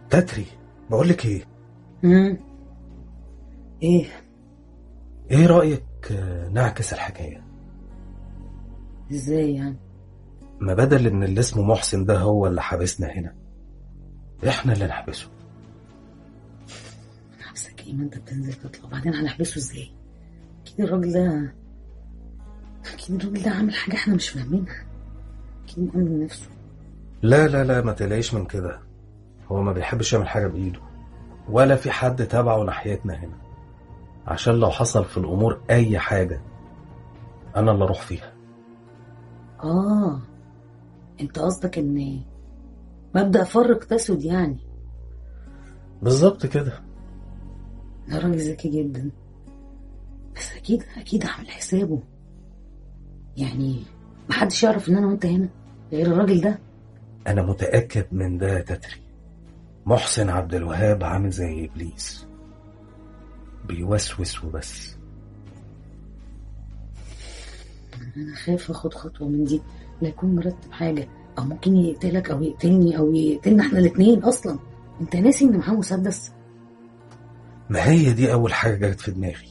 تتري بقولك ايه امم ايه ايه رأيك آه، نعكس الحكاية ازاي يعني ما بدل ان اللي اسمه محسن ده هو اللي حابسنا هنا احنا اللي نحبسه نفسك ايه ما انت بتنزل تطلع وبعدين هنحبسه ازاي اكيد الراجل ده اكيد الراجل ده عامل حاجه احنا مش فاهمينها اكيد مأمن نفسه لا لا لا ما تلاقيش من كده هو ما بيحبش يعمل حاجة بإيده ولا في حد تبعه ناحيتنا هنا عشان لو حصل في الأمور أي حاجة أنا اللي أروح فيها اه انت قصدك ان مبدأ فرق تسد يعني بالظبط كده ده راجل ذكي جدا بس اكيد اكيد عامل حسابه يعني محدش يعرف ان انا وانت هنا غير الراجل ده أنا متأكد من ده يا تتري محسن عبد الوهاب عامل زي إبليس بيوسوس وبس انا خايف اخد خطوه من دي لا يكون مرتب حاجه او ممكن يقتلك او يقتلني او يقتلنا احنا الاتنين اصلا انت ناسي ان معاه مسدس ما هي دي أول حاجة جت في دماغي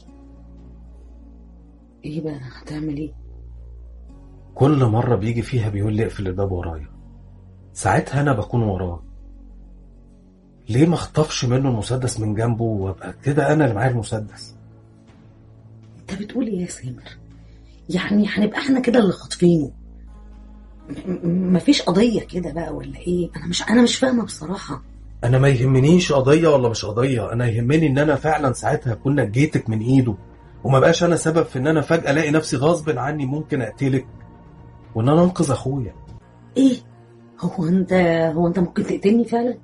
ايه بقى هتعمل ايه كل مرة بيجي فيها بيقول لي اقفل الباب ورايا ساعتها أنا بكون وراه ليه ما اخطفش منه المسدس من جنبه وابقى كده أنا اللي معايا المسدس انت بتقول ايه يا سامر يعني هنبقى احنا كده اللي خاطفينه م- م- مفيش قضيه كده بقى ولا ايه انا مش انا مش فاهمه بصراحه أنا ما يهمنيش قضية ولا مش قضية أنا يهمني إن أنا فعلا ساعتها أكون نجيتك من إيده وما بقاش أنا سبب في إن أنا فجأة ألاقي نفسي غصب عني ممكن أقتلك وإن أنا أنقذ أخويا ايه هو انت هو انت ممكن تقتلني فعلا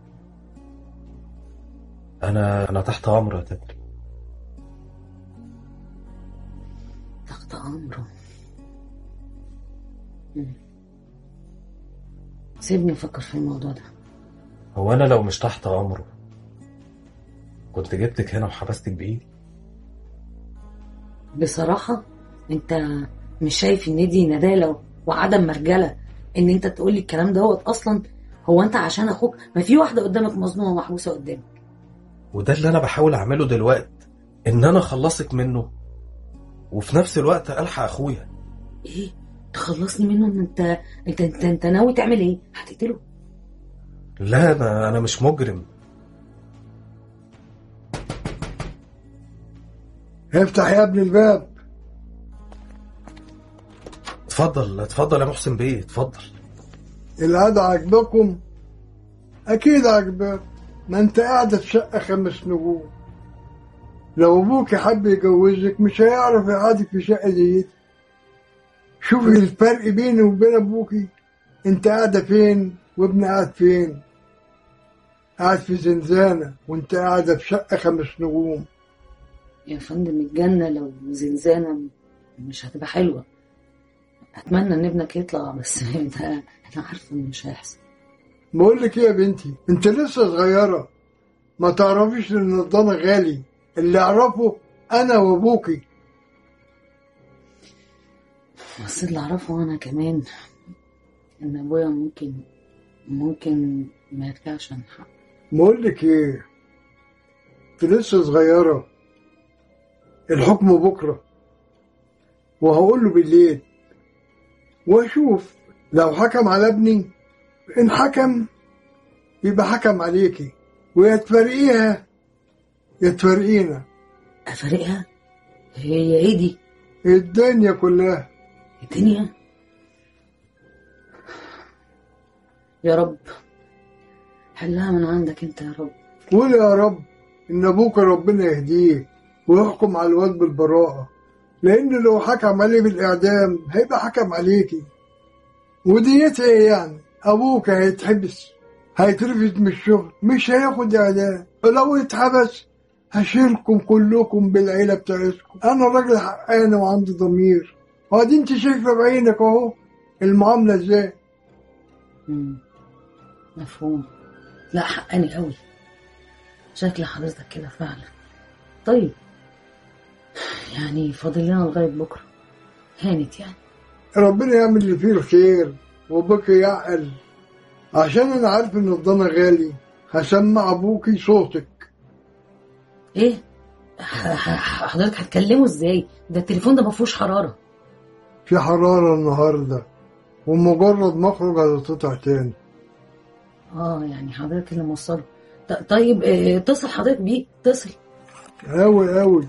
أنا أنا تحت أمر يا تتري تحت امره مم. سيبني افكر في الموضوع ده هو أنا لو مش تحت أمره كنت جبتك هنا وحبستك بإيدي بصراحة انت مش شايف ان دي ندالة وعدم مرجلة ان انت تقولي الكلام دوت اصلا هو انت عشان اخوك ما في واحدة قدامك مظلومة ومحبوسة قدامك وده اللي انا بحاول اعمله دلوقتي ان انا اخلصك منه وفي نفس الوقت الحق اخويا ايه تخلصني منه ان انت انت انت, انت ناوي تعمل ايه هتقتله لا انا انا مش مجرم افتح يا ابن الباب اتفضل اتفضل يا محسن بيه اتفضل القعدة عجبكم أكيد عجبك ما أنت قاعدة في شقة خمس نجوم لو أبوك حب يجوزك مش هيعرف يقعدك في شقة دي شوفي الفرق بيني وبين أبوكي أنت قاعدة فين وابني قاعد فين قاعد في زنزانة وأنت قاعدة في شقة خمس نجوم يا فندم الجنة لو زنزانة مش هتبقى حلوة اتمنى ان ابنك يطلع بس انت انا عارفه انه مش هيحصل بقول لك ايه يا بنتي انت لسه صغيرة ما تعرفيش ان الضنا غالي اللي اعرفه انا وابوكي بس اللي اعرفه انا كمان ان ابويا ممكن ممكن ما يرجعش عن حق بقول لك ايه انت لسه صغيرة الحكم بكرة وهقول له بالليل واشوف لو حكم على ابني ان حكم يبقى حكم عليكي ويا تفرقيها يا تفرقينا افارقها هي ايه دي الدنيا كلها الدنيا يا رب حلها من عندك انت يا رب قول يا رب ان ابوك ربنا يهديه ويحكم على الواد بالبراءة لان لو حكم عليه بالاعدام هيبقى حكم عليكي وديتها ايه يعني ابوك هيتحبس هيترفد من الشغل مش هياخد اعدام ولو اتحبس هشيلكم كلكم بالعيلة بتاعتكم انا راجل حقاني وعندي ضمير وادي انت شايفه بعينك اهو المعاملة ازاي مم. مفهوم لا حقاني قوي شكل حضرتك كده فعلا طيب يعني فاضل لنا لغاية بكرة هانت يعني ربنا يعمل اللي فيه الخير وبك يعقل عشان انا عارف ان الضنا غالي هسمع ابوكي صوتك ايه ح- ح- حضرتك هتكلمه ازاي ده التليفون ده ما فيهوش حراره في حرارة النهاردة ومجرد ما اخرج هتتقطع تاني اه يعني حضرتك اللي موصله ط- طيب آه، اتصل حضرتك بيه اتصل أوي أوي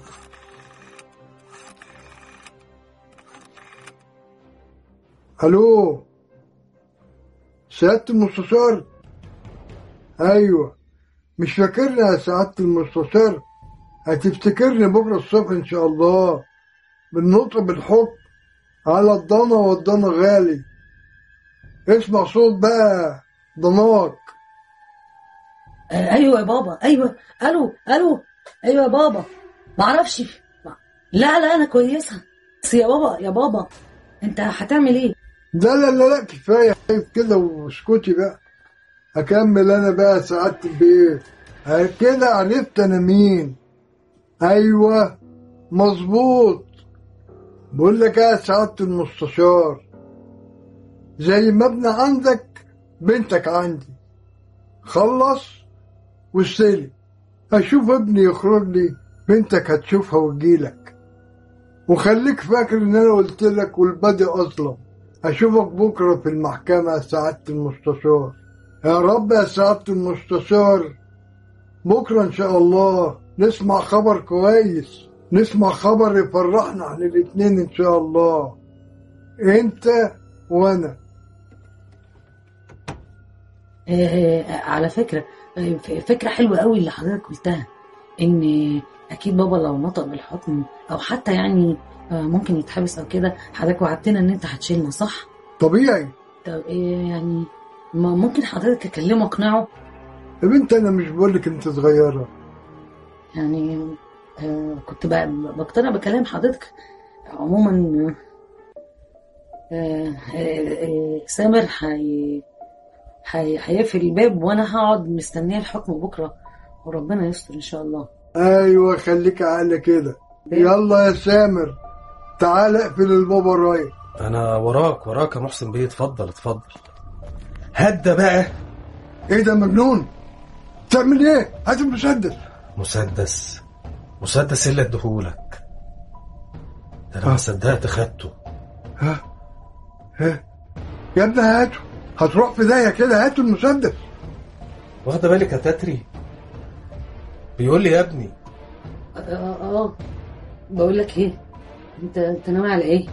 ألو سعادة المستشار أيوة مش فاكرني يا سعادة المستشار هتفتكرني بكرة الصبح إن شاء الله بالنطق بالحكم على الضنا والضنا غالي اسمع صوت بقى ضناك آه، ايوه يا بابا ايوه الو الو ايوه يا بابا معرفش لا لا انا كويسه بس يا بابا يا بابا انت هتعمل ايه لا لا لا لا كفاية كده واسكتي بقى أكمل أنا بقى سعادة البيت ها كده عرفت أنا مين أيوة مظبوط بقول لك يا سعادة المستشار زي ما ابن عندك بنتك عندي خلص واستلم أشوف ابني يخرج لي بنتك هتشوفها وتجيلك وخليك فاكر إن أنا قلت لك والبادئ أظلم أشوفك بكرة في المحكمة يا سعادة المستشار يا رب يا سعادة المستشار بكرة إن شاء الله نسمع خبر كويس نسمع خبر يفرحنا احنا الاتنين إن شاء الله أنت وأنا آه، آه، على فكرة آه، ف- فكرة حلوة قوي اللي حضرتك قلتها ان اكيد بابا لو نطق بالحكم او حتى يعني آه، ممكن يتحبس او كده حضرتك وعدتنا ان انت هتشيلنا صح طبيعي طب إيه يعني ما ممكن حضرتك اكلمه اقنعه يا بنت أنا مش بقولك أنت صغيرة يعني آه، كنت ب- بقتنع بكلام حضرتك عموما آه، آه، آه، سامر هي هي- هيقفل الباب وانا هقعد مستنيه الحكم بكره وربنا يستر ان شاء الله أيوة خليك عقل كده يلا يا سامر تعال اقفل الباب ورايا انا وراك وراك يا محسن بيه اتفضل اتفضل هدى بقى ايه ده مجنون تعمل ايه هات المسدس مسدس مسدس إيه اللي اديهولك ده انا ما آه. صدقت خدته ها ها يا ابني هاته هتروح في داهيه كده هاتوا المسدس واخده بالك يا تتري بيقول لي يا ابني اه اه آه. بقول لك ايه انت انت ناوي على ايه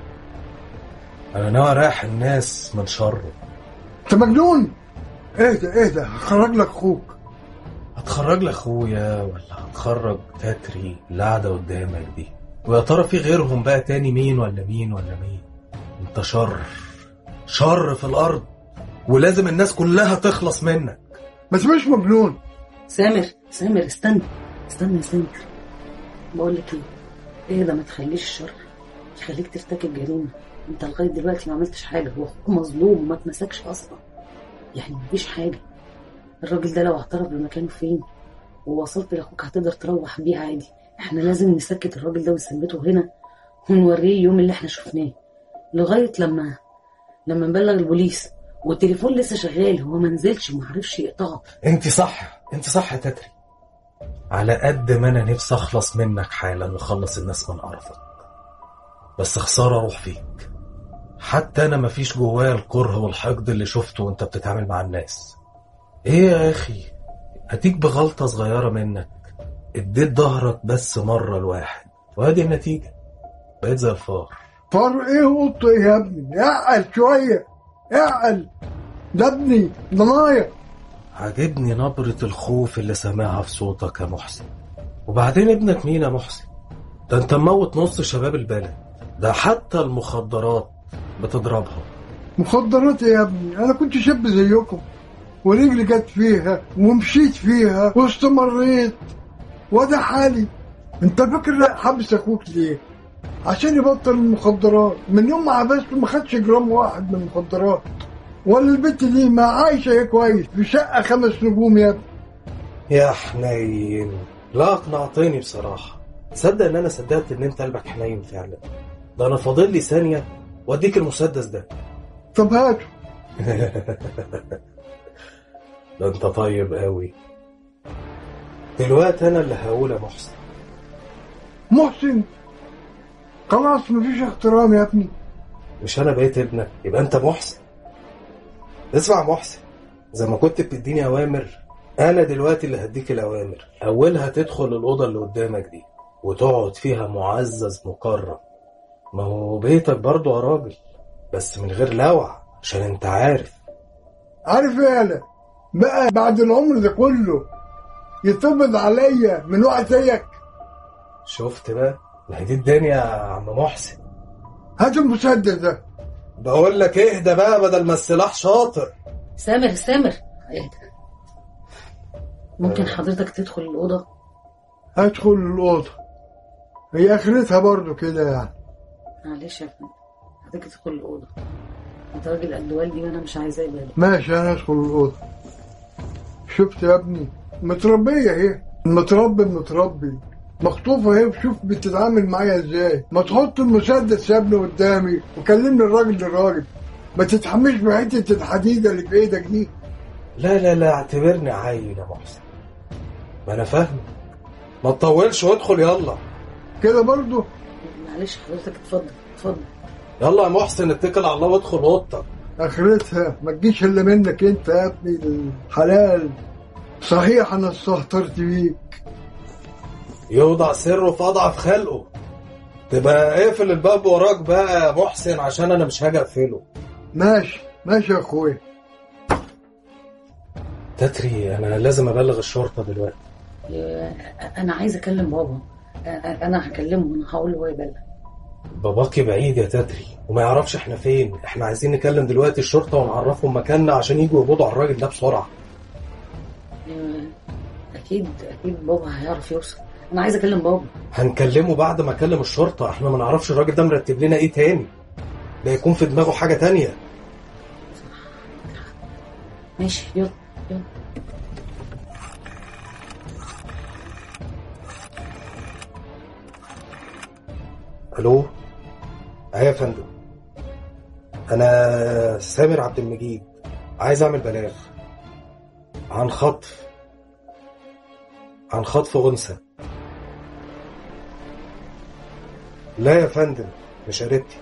انا ناوي اريح الناس من شره انت مجنون اهدى اهدى هخرج لك اخوك هتخرج لي اخويا ولا هتخرج تتري اللي قاعده قدامك دي ويا ترى في غيرهم بقى تاني مين ولا مين ولا مين انت شر شر في الارض ولازم الناس كلها تخلص منك ما تبقاش مجنون سامر سامر استنى استنى يا سامر بقول لك ايه ايه ده ما تخليش الشر يخليك ترتكب جريمه انت لغايه دلوقتي ما عملتش حاجه واخوك مظلوم وما اتمسكش اصلا يعني مفيش حاجه الراجل ده لو اعترف بمكانه فين ووصلت لاخوك هتقدر تروح بيه عادي احنا لازم نسكت الراجل ده ونثبته هنا ونوريه اليوم اللي احنا شفناه لغايه لما لما نبلغ البوليس والتليفون لسه شغال هو ما نزلش وما عرفش يقطعه انت صح انت صح يا تتري على قد ما انا نفسي اخلص منك حالا واخلص الناس من ارضك بس خساره اروح فيك حتى انا مفيش جوايا الكره والحقد اللي شفته وانت بتتعامل مع الناس ايه يا اخي هتيك بغلطه صغيره منك اديت ظهرك بس مره لواحد وادي النتيجه بقيت زي الفار فار ايه وقط ايه يا ابني اعقل شويه اعقل ده ابني ضنايا عجبني نبرة الخوف اللي سامعها في صوتك يا محسن وبعدين ابنك مين يا محسن ده انت مموت نص شباب البلد ده حتى المخدرات بتضربها مخدرات إيه يا ابني انا كنت شاب زيكم ورجلي جت فيها ومشيت فيها واستمريت وده حالي انت فاكر حبس اخوك ليه عشان يبطل المخدرات من يوم ما حبسته ما خدش جرام واحد من المخدرات ولا البنت دي ما عايشه ايه كويس في شقه خمس نجوم يا ابني يا حنين لا اقنعتني بصراحة تصدق ان انا صدقت ان انت قلبك حنين فعلا ده انا فاضل لي ثانية واديك المسدس ده طب هاته ده انت طيب قوي دلوقتي انا اللي هقول يا محسن محسن خلاص مفيش احترام يا ابني مش انا بقيت ابنك يبقى انت محسن اسمع يا محسن زي ما كنت بتديني اوامر انا دلوقتي اللي هديك الاوامر اولها تدخل الاوضه اللي قدامك دي وتقعد فيها معزز مكرم ما هو بيتك برضه يا راجل بس من غير لوع عشان انت عارف عارف ايه انا بقى بعد العمر ده كله يتقبض عليا من واحد زيك شفت بقى ما هي دي الدنيا يا عم محسن هات المسدس ده بقول لك اهدى بقى بدل ما السلاح شاطر سامر سامر اهدى ممكن حضرتك تدخل الأوضة هدخل الأوضة هي آخرتها برضو كده يعني معلش يا فندم حضرتك تدخل الأوضة انت راجل قد والدي وانا مش عايزاه يبقى ماشي أنا هدخل الأوضة شفت يا ابني متربية اهي متربي متربي مخطوفة اهي شوف بتتعامل معايا ازاي ما تحط المسدس يا ابني قدامي وكلمني الراجل للراجل ما تتحملش بحتة الحديدة اللي في ايدك دي لا لا لا اعتبرني عيل يا محسن ما انا فاهم ما تطولش وادخل يلا كده برضو معلش حضرتك اتفضل اتفضل يلا يا محسن اتكل على الله وادخل اوضتك اخرتها ما تجيش الا منك انت يا ابني الحلال صحيح انا استهترت بيك يوضع سره في اضعف خلقه تبقى اقفل الباب وراك بقى يا محسن عشان انا مش هاجي اقفله ماشي ماشي يا اخويا تتري انا لازم ابلغ الشرطه دلوقتي اه، انا عايز اكلم بابا اه، انا هكلمه وانا هقول له هو يبلغ باباكي بعيد يا تتري وما يعرفش احنا فين احنا عايزين نكلم دلوقتي الشرطه ونعرفهم مكاننا عشان يجوا يقبضوا على الراجل ده بسرعه اه، اكيد اكيد بابا هيعرف يوصل انا عايز اكلم بابا هنكلمه بعد ما اكلم الشرطه احنا ما نعرفش الراجل ده مرتب لنا ايه تاني ده يكون في دماغه حاجه تانية ماشي يلا يلا الو ايوه يا فندم انا سامر عبد المجيد عايز اعمل بلاغ عن خطف عن خطف انثى لا يا فندم مش قريبتي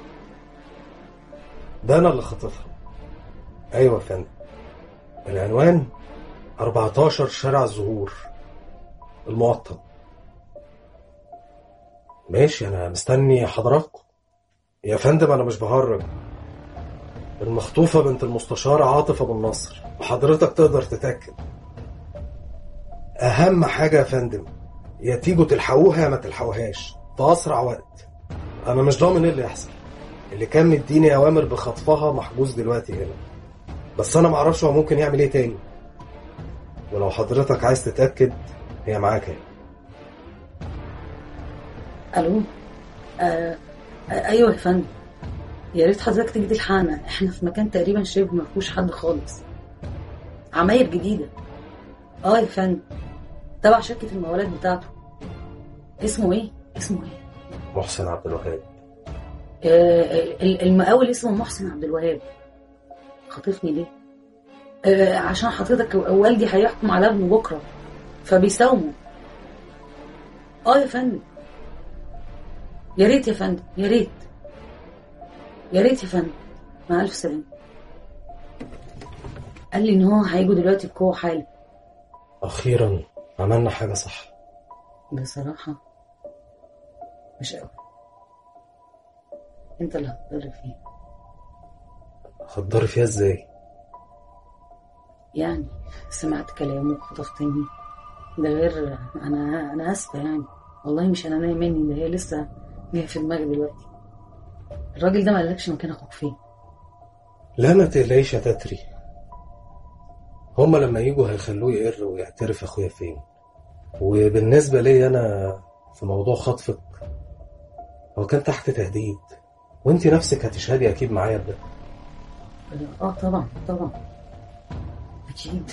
ده انا اللي خاطفها ايوه يا فندم العنوان 14 شارع الزهور المقطم ماشي انا مستني حضراتكم يا فندم انا مش بهرج المخطوفة بنت المستشار عاطف ابو النصر وحضرتك تقدر تتأكد اهم حاجة يا فندم يا تيجوا تلحقوها يا ما تلحقوهاش في اسرع وقت انا مش ضامن ايه اللي يحصل اللي كان مديني اوامر بخطفها محجوز دلوقتي هنا بس انا معرفش هو ممكن يعمل ايه تاني ولو حضرتك عايز تتأكد هي معاك اهي الو آه آه ايوه يا فندم يا ريت حضرتك تيجي تلحقنا احنا في مكان تقريبا شبه ما فيهوش حد خالص عماير جديده اه يا فندم تبع شركه المقاولات بتاعته اسمه ايه اسمه ايه محسن عبد الوهاب آه ال- المقاول اسمه محسن عبد الوهاب خاطفني ليه آه عشان حضرتك والدي هيحكم على ابنه بكره فبيساومه اه يا فندم يا ريت يا فندم يا ريت يا ريت يا فندم مع الف سلامه قال لي ان هو هيجوا دلوقتي بقوه حالا اخيرا عملنا حاجة صح بصراحه مش قوي انت اللي هتضر فيه خدري فيها ازاي يعني سمعت كلامه وخطفتني ده غير انا انا اسفه يعني والله مش انا نايم مني ده هي لسه جايه في دماغي دلوقتي الراجل ده ما قالكش مكان اخوك فين لا ما تقلقيش يا تتري هما لما يجوا هيخلوه يقر ويعترف اخويا فين وبالنسبة لي انا في موضوع خطفك هو كان تحت تهديد وانت نفسك هتشهدي اكيد معايا بده اه طبعا طبعا اكيد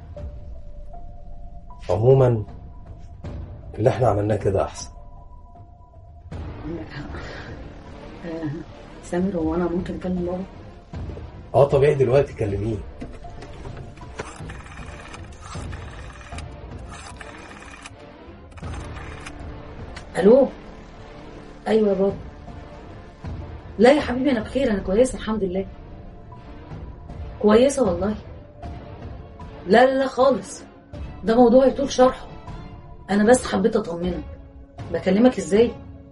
عموما اللي احنا عملناه كده احسن عندك حق آه، سامر هو انا ممكن اكلم بابا اه طبيعي دلوقتي كلميه الو ايوه يا بابا لا يا حبيبي انا بخير انا كويسه الحمد لله كويسه والله لا لا لا خالص ده موضوع يطول شرحه انا بس حبيت اطمنك بكلمك ازاي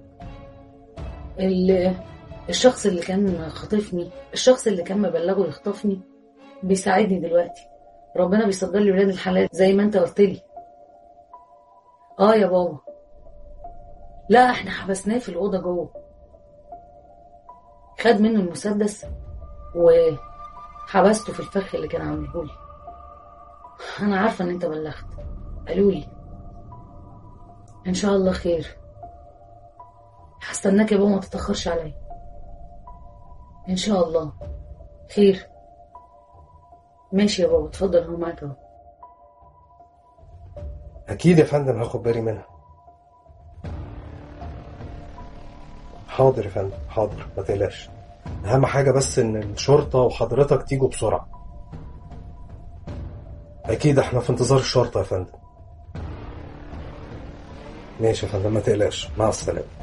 ال- الشخص اللي كان خاطفني الشخص اللي كان مبلغه يخطفني بيساعدني دلوقتي ربنا بيصدر لي ولاد الحلال زي ما انت قلت لي اه يا بابا لا احنا حبسناه في الاوضه جوه خد منه المسدس وحبسته في الفخ اللي كان عامله لي انا عارفه ان انت بلغت قالوا لي ان شاء الله خير هستناك يا بابا ما تتاخرش عليا ان شاء الله خير ماشي يا بابا اتفضل هو معاك اهو اكيد يا فندم هاخد بالي منها حاضر يا فندم حاضر ما تقلقش اهم حاجه بس ان الشرطه وحضرتك تيجوا بسرعه اكيد احنا في انتظار الشرطه يا فندم ماشي يا فندم ما تقلقش مع السلامه